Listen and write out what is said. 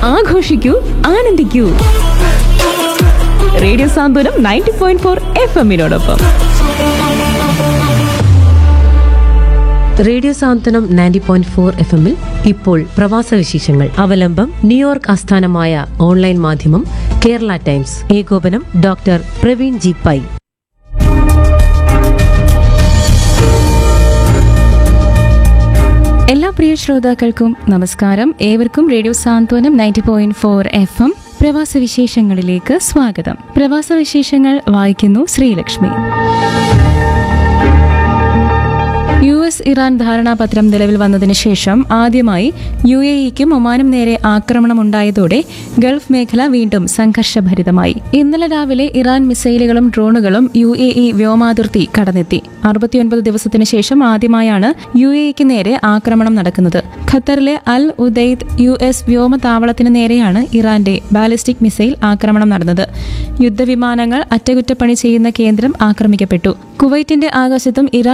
ആഘോഷിക്കൂ ആനന്ദിക്കൂ radio Santhwanam ninety point four F എമ്മിനോടൊപ്പം radio Santhwanam ninety point four F എമ്മിൽ ഇപ്പോൾ പ്രവാസ വിശേഷങ്ങൾ അവലംബം ന്യൂയോർക്ക് ആസ്ഥാനമായ ഓൺലൈൻ മാധ്യമം കേരള ടൈംസ് ഏകോപനം ഡോക്ടർ പ്രവീൺ ജി പൈ എല്ലാ പ്രിയ ശ്രോതാക്കൾക്കും നമസ്കാരം ഏവർക്കും radio Santhwanam ninety point four F M പ്രവാസ വിശേഷങ്ങളിലേക്ക് സ്വാഗതം പ്രവാസ വിശേഷങ്ങൾ വായിക്കുന്നു ശ്രീലക്ഷ്മി യു എസ് ഇറാൻ ധാരണാപത്രം നിലവിൽ വന്നതിന് ശേഷം ആദ്യമായി യു എ ഇക്കും ഒമാനും നേരെ ആക്രമണമുണ്ടായതോടെ ഗൾഫ് മേഖല വീണ്ടും സംഘർഷഭരിതമായി ഇന്നലെ രാവിലെ ഇറാൻ മിസൈലുകളും ഡ്രോണുകളും യു എ ഇ വ്യോമാതിർത്തി കടന്നെത്തി അറുപത്തിയൊൻപത് ദിവസത്തിന് ശേഷം ആദ്യമായാണ് യു എ ഇക്ക് നേരെ ആക്രമണം നടക്കുന്നത് ഖത്തറിലെ അൽ ഉദൈദ് യു എസ് വ്യോമതാവളത്തിന് നേരെയാണ് ഇറാന്റെ ബാലിസ്റ്റിക് മിസൈൽ ആക്രമണം നടന്നത് യുദ്ധവിമാനങ്ങൾ അറ്റകുറ്റപ്പണി ചെയ്യുന്ന കേന്ദ്രം ആക്രമിക്കപ്പെട്ടു കുവൈറ്റിന്റെ ആകാശത്തും ഇറാൻ